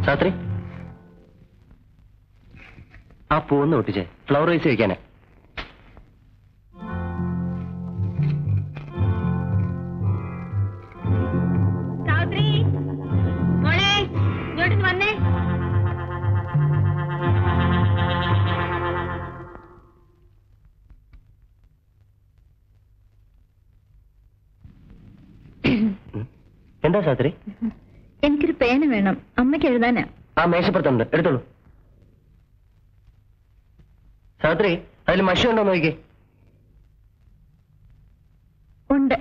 സാത്രി ആ പൂന്ന് ഒട്ടിച്ചേ ഫ്ലവർ റൈസ് വെക്കാനാ സാവിത്രി മോളെ ഇങ്ങോട്ട് വന്നേ എന്താ സാത്രി എനിക്കൊരു പേന വേണം അമ്മയ്ക്ക് എഴുതാനാ ആ മേശപ്പുറത്തുണ്ട് എടുത്തോളൂ സാത്രി അതിൽ മഷി ഉണ്ടോ നോക്കിക്കേ ഉണ്ട്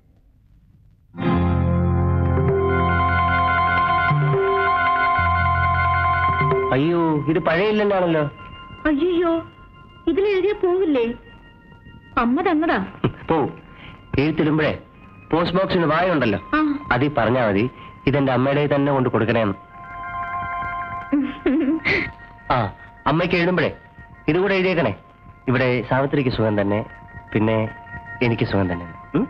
അയ്യോ ഇത് പഴയ ഇല്ലെന്നാണല്ലോ അയ്യോ ഇതിലെഴുതിയ പോവില്ലേ അമ്മ തന്നടാ പോ എഴുത്തിടുമ്പോഴേ പോസ്റ്റ് ബോക്സിന് വായ ഉണ്ടല്ലോ ആ അതിൽ പറഞ്ഞാ മതി ഇതെന്റെ അമ്മയുടെ തന്നെ കൊണ്ട് കൊടുക്കണേന്ന് ആ അമ്മയ്ക്ക് എഴുതുമ്പോഴേ ഇതുകൂടെ എഴുതിയേക്കണേ ഇവിടെ സാവിത്രിക്ക് സുഖം തന്നെ പിന്നെ എനിക്ക് സുഖം തന്നെ ഉം?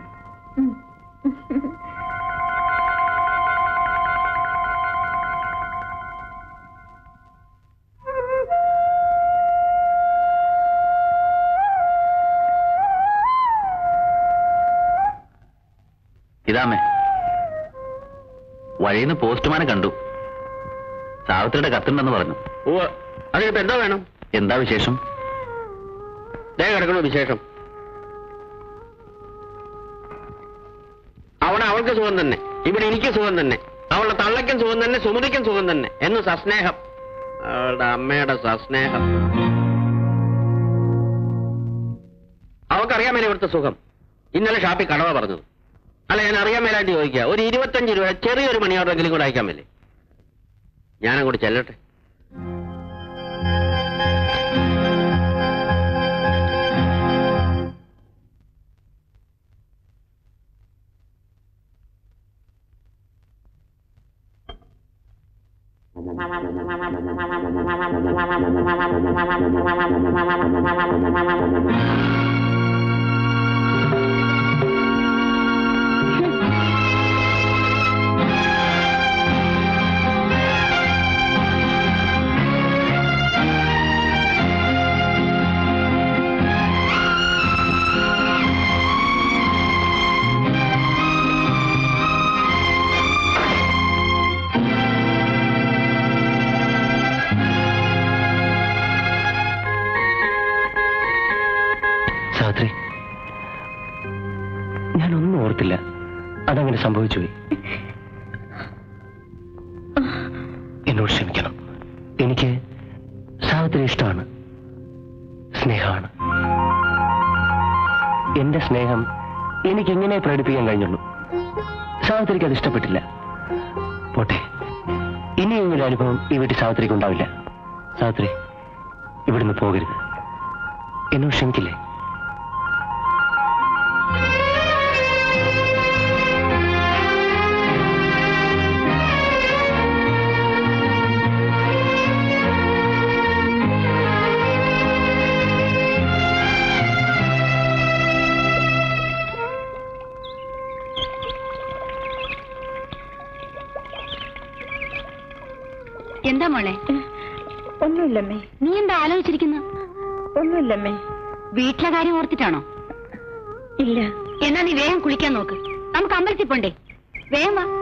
ഇതാമേ വഴിന്ന് പോസ്റ്റ്മാനെ കണ്ടു സാവിത്രിയുടെ കത്തുണ്ടെന്ന് പറഞ്ഞു ഓ അതിനിപ്പോ എന്താ വേണം എന്താ വിശേഷം ദേ കിടക്കണോ വിശേഷം അവിടെ അവൾക്ക് സുഖം തന്നെ ഇവിടെ എനിക്ക് സുഖം തന്നെ അവളുടെ തള്ളയ്ക്കും സുഖം തന്നെ സുമതിക്കും സുഖം തന്നെ എന്ന് സസ്നേഹം അവളുടെ അമ്മയുടെ സസ്നേഹം അവൾക്കറിയാൻ മേലെ ഇവിടുത്തെ സുഖം ഇന്നലെ ഷാപ്പിൽ കടവ പറഞ്ഞത് അല്ല ഞാൻ അറിയാൻ മേലായിട്ട് ചോദിക്കുക ഒരു ഇരുപത്തഞ്ച് രൂപ ചെറിയൊരു മണിയോടെങ്കിലും കൂടെ അയക്കാൻ മേലേ ഞാനങ്ങോട്ട് ചെല്ലട്ടെ സാവിത്രി ഞാനൊന്നും ഓർത്തില്ല അതങ്ങനെ സംഭവിച്ചു പോയി എന്നോട് ക്ഷമിക്കണം എനിക്ക് സാവിത്രി ഇഷ്ടമാണ് സ്നേഹമാണ് എന്റെ സ്നേഹം എനിക്ക് എങ്ങനെ പ്രകടിപ്പിക്കാൻ കഴിഞ്ഞുള്ളൂ സാവിത്രിക്ക് അത് ഇഷ്ടപ്പെട്ടില്ല പോട്ടെ ഇനി ഇങ്ങനെ അനുഭവം ഈ വീട്ടിൽ സാവിത്രിക്ക് ഉണ്ടാവില്ല സാവിത്രി ഇവിടുന്ന് പോകരുത് എന്നോട് ക്ഷമിക്കില്ലേ എന്താ മോളെ ഒന്നുമില്ലമ്മേ നീ എന്താ ആലോചിച്ചിരിക്കുന്ന ഒന്നുമില്ലമ്മേ വീട്ടിലെ കാര്യം ഓർത്തിട്ടാണോ ഇല്ല എന്നാ നീ വേഗം കുളിക്കാൻ നോക്ക് നമുക്ക് അമ്പലത്തിൽ പോണ്ടേ വേഗം വാ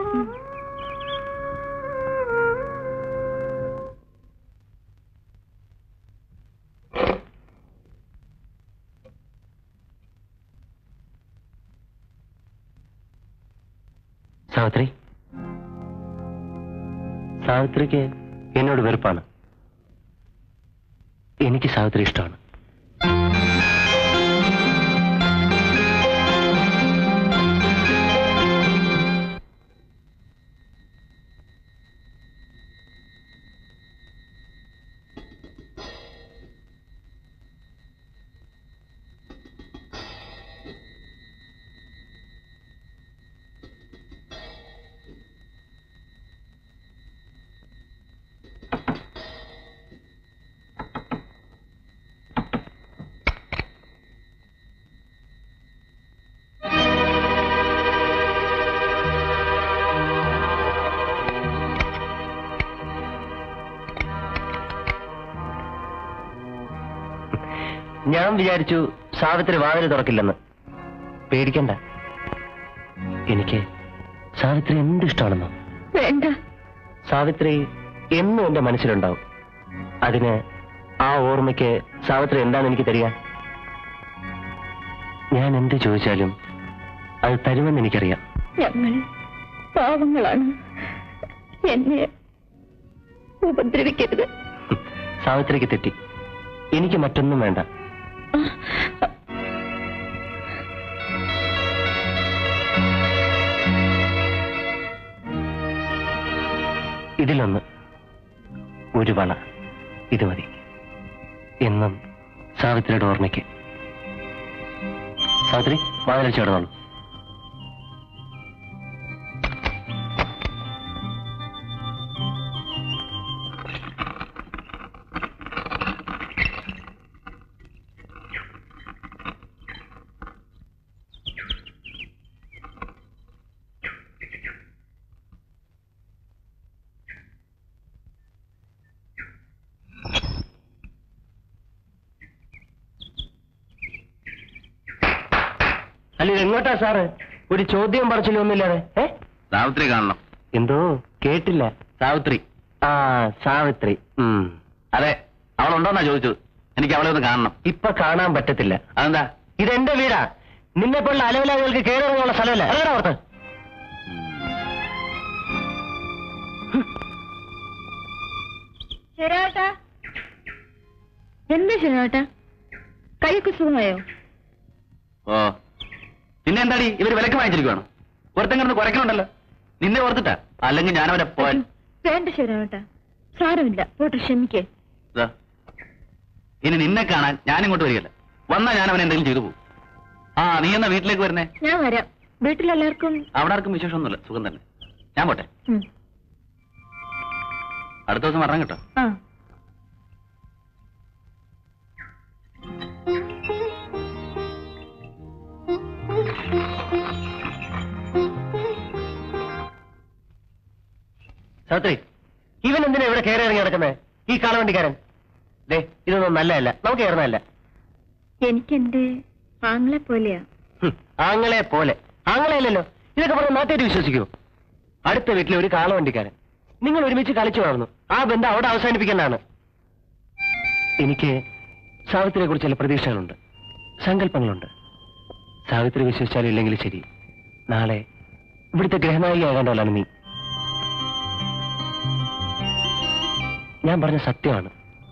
സാവിത്രി സാവിത്രിക്ക് എന്നോട് വെറുപ്പാണ് എനിക്ക് സാവിത്രി ഇഷ്ടമാണ് ഞാൻ വിചാരിച്ചു സാവിത്രി വാതിൽ തുറക്കില്ലെന്ന് പേടിക്കണ്ട എനിക്ക് സാവിത്രി എന്തിഷ്ടമാണെന്നോ വേണ്ട സാവിത്രി എന്നും എന്റെ മനസ്സിലുണ്ടാവും അതിന് ആ ഓർമ്മയ്ക്ക് സാവിത്രി എന്താണ് എനിക്ക് തരിക ഞാൻ എന്ത് ചോദിച്ചാലും അത് തരുമെന്ന് എനിക്കറിയാം ഞങ്ങൾ പാവങ്ങളാണ് എന്നെ ഉപദ്രവിക്കരുത് സാവിത്രിക്ക് തെറ്റി എനിക്ക് മറ്റൊന്നും വേണ്ട ഇതിലൊന്ന് ഒരു വള ഇത് മതി എന്നും സാവിത്രിയുടെ ഓർമ്മയ്ക്ക് സാവിത്രി വാതിൽ ചേർന്നോളൂ അല്ല ഇത് എങ്ങോട്ടാ സാറ് ഒരു ചോദ്യം പറച്ചിലും ഒന്നുമില്ലാതെ ഏ സാവിത്രി കാണണം എന്തോ കേട്ടില്ല സാവിത്രി ആ സാവിത്രി ഉം അതെ അവളുണ്ടോന്നാ ചോദിച്ചത് എനിക്ക് അവളെ ഒന്ന് കാണണം ഇപ്പൊ കാണാൻ പറ്റത്തില്ല അതെന്താ ഇതെന്റെ വീടാ നിന്നെ പോലുള്ള അലവലാദികൾക്ക് കയറിറങ്ങാനുള്ള സ്ഥലമല്ല അതേടാ ഓർത്ത് ശരാട്ടാ എന്താ ശരാട്ടാ കൈയൊക്കെ സുഖമായോ ഓ പിന്നെ എന്താടി ഇവര് വിലക്ക് വാങ്ങിച്ചിരിക്കുവാണോ ഒരുത്തൻ കിടന്ന് കുറയ്ക്കണുണ്ടല്ലോ നിന്നെ ഓർത്തിട്ടാ അല്ലെങ്കിൽ ഞാനവരെ പോയാൽ വേണ്ട ശരാട്ടാ സാരമില്ല പോട്ടെ ക്ഷമിക്കേ ഇതാ. ഇനി നിന്നെ കാണാൻ ഞാനിങ്ങോട്ട് വരികയല്ല വന്നാ ഞാൻ അവനെ എന്തെങ്കിലും ചെയ്തു പോകും ആ നീ എന്നാ വീട്ടിലേക്ക് വരുന്നേ ഞാൻ വരാം വീട്ടിലെല്ലാവർക്കും അവിടെ ആർക്കും വിശേഷമൊന്നുമില്ല സുഖം തന്നെ ഞാൻ പോട്ടെ ഉം. അടുത്ത ദിവസം വരണം കേട്ടോ ആ സാവിത്രി ഇവൻ എന്തിനാ ഇവിടെ കയറി ഇറങ്ങി നടക്കുന്നത് ഈ കാളവണ്ടിക്കാരൻ ദേ ഇതൊന്നും നല്ലതല്ല നമുക്ക് കയറുന്നതല്ല എനിക്കെന്റെ ആങ്ങളെ പോലെയാ ഹും, ആങ്ങളെ പോലെ ആങ്ങളെയല്ലല്ലോ ഇതൊക്കെ പറഞ്ഞ നാട്ടുകാർ വിശ്വസിക്കൂ അടുത്ത വീട്ടിലെ ഒരു കാളവണ്ടിക്കാരൻ നിങ്ങൾ ഒരുമിച്ച് കളിച്ചു വളർന്നു ആ ബന്ധം അവിടെ അവസാനിപ്പിക്കേണ്ടതാണ് എനിക്ക് സാവിത്രിയെ കുറിച്ച് ചില പ്രതീക്ഷകളുണ്ട് സങ്കല്പങ്ങളുണ്ട് സാവിത്രി വിശ്വസിച്ചാലും ഇല്ലെങ്കിലും ശരി നാളെ ഇവിടുത്തെ ഗ്രഹനായികയാകേണ്ടവളാണ് നീ ഞാൻ പറഞ്ഞ സത്യമാണ്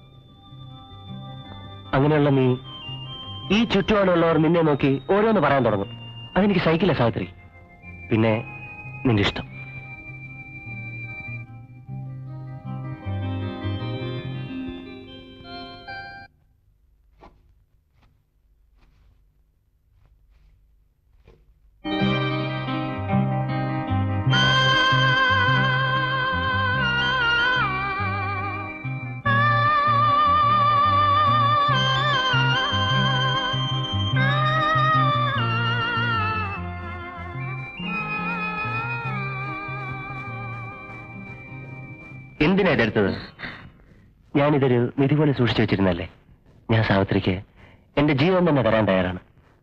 അങ്ങനെയുള്ള നീ ഈ ചുറ്റുപാടുള്ളവർ നിന്നെ നോക്കി ഓരോന്ന് പറയാൻ തുടങ്ങും അതെനിക്ക് സഹിക്കില്ല സാവിത്രി പിന്നെ നിന്റെ ഇഷ്ടം എന്തിനാ ഇതെടുത്തത് ഞാനിതൊരു നിധി പോലെ സൂക്ഷിച്ചു വെച്ചിരുന്നല്ലേ ഞാൻ സാവിത്രിക്ക് എന്റെ ജീവൻ തന്നെ തരാൻ തയ്യാറാണ്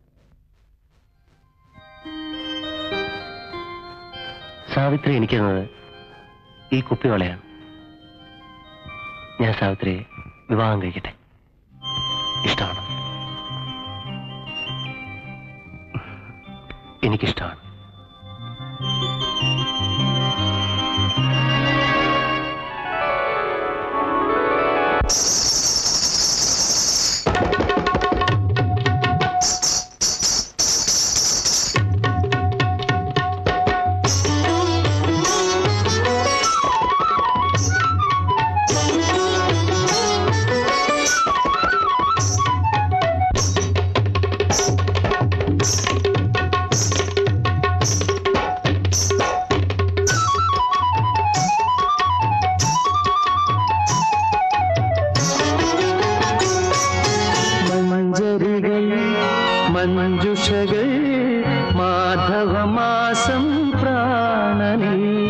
സാവിത്രി എനിക്ക് തന്നത് ഈ കുപ്പിവളയാണ് ഞാൻ സാവിത്രിയെ വിവാഹം കഴിക്കട്ടെ ഇഷ്ടമാണ് എനിക്കിഷ്ടമാണ് മഞ്ജരികൾ മഞ്ജുഷകൾ മാധവമാസം പ്രാണനീ